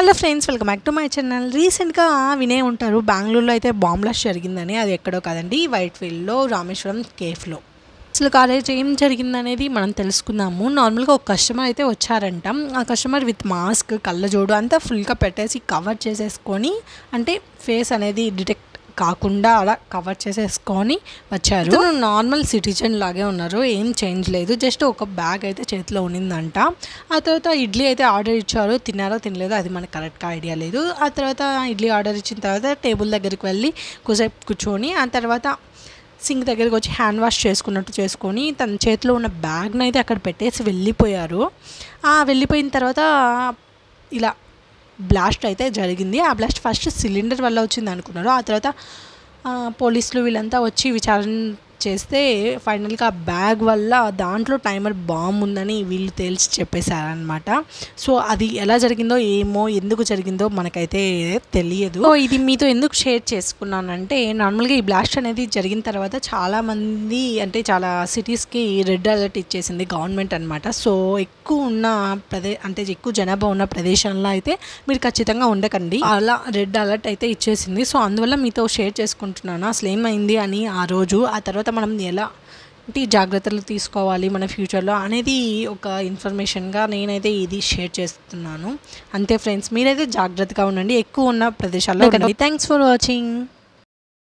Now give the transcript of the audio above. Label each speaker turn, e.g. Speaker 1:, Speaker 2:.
Speaker 1: hello friends welcome back to my channel రీసెంట్గా వినే ఉంటారు బెంగళూరులో అయితే బాంబ్ బ్లాస్ట్ జరిగిందని అది ఎక్కడో కాదండి వైట్ ఫీల్డ్లో రామేశ్వరం కేఫ్లో అసలు కాలేజ్ ఏం జరిగిందనేది మనం తెలుసుకుందాము నార్మల్గా ఒక కస్టమర్ అయితే వచ్చారంట ఆ కస్టమర్ విత్ మాస్క్ కళ్ళజోడు అంతా ఫుల్గా పెట్టేసి కవర్ చేసేసుకొని అంటే ఫేస్ అనేది డిటెక్ట్ కాకుండా అలా కవర్ చేసేసుకొని వచ్చారు ఇతను నార్మల్ సిటిజన్ లాగే ఉన్నారు ఏం చేంజ్ లేదు జస్ట్ ఒక బ్యాగ్ అయితే చేతిలో ఉన్నిందంట ఆ తర్వాత ఇడ్లీ అయితే ఆర్డర్ ఇచ్చారు తిన్నారో తినలేదో అది మనకు కరెక్ట్గా ఐడియా లేదు ఆ తర్వాత ఇడ్లీ ఆర్డర్ ఇచ్చిన తర్వాత టేబుల్ దగ్గరికి వెళ్ళి కూసేపు కూర్చొని ఆ తర్వాత సింక్ దగ్గరికి వచ్చి హ్యాండ్ వాష్ చేసుకున్నట్టు చేసుకొని తన చేతిలో ఉన్న బ్యాగ్ని అయితే అక్కడ పెట్టేసి వెళ్ళిపోయారు ఆ వెళ్ళిపోయిన తర్వాత ఇలా బ్లాస్ట్ అయితే జరిగింది ఆ బ్లాస్ట్ ఫస్ట్ సిలిండర్ వల్ల వచ్చింది అనుకున్నారు ఆ తర్వాత ఆ, పోలీసులు వీళ్ళంతా వచ్చి విచారణ చేస్తే ఫైనల్గా ఆ బ్యాగ్ వల్ల దాంట్లో టైమర్ బాంబ్ ఉందని వీళ్ళు తేల్చి చెప్పేశారనమాట సో అది ఎలా జరిగిందో ఏమో ఎందుకు జరిగిందో మనకైతే తెలియదు సో ఇది మీతో ఎందుకు షేర్ చేసుకున్నానంటే నార్మల్గా ఈ బ్లాస్ట్ అనేది జరిగిన తర్వాత చాలామంది అంటే చాలా సిటీస్కి రెడ్ అలర్ట్ ఇచ్చేసింది గవర్నమెంట్ అనమాట సో ఎక్కువ ఉన్న ప్రదే అంటే ఎక్కువ జనాభా ఉన్న ప్రదేశంలో అయితే మీరు ఖచ్చితంగా ఉండకండి అలా రెడ్ అలర్ట్ అయితే ఇచ్చేసింది సో అందువల్ల మీతో షేర్ చేసుకుంటున్నాను అసలు ఏమైంది అని ఆ రోజు ఆ తర్వాత మనం ఎలా అంటే ఈ జాగ్రత్తలు తీసుకోవాలి మన ఫ్యూచర్లో అనేది ఒక ఇన్ఫర్మేషన్గా నేనైతే ఇది షేర్ చేస్తున్నాను అంతే ఫ్రెండ్స్ మీరైతే జాగ్రత్తగా ఉండండి ఎక్కువ ఉన్న ప్రదేశాల్లో థ్యాంక్స్ ఫర్ వాచింగ్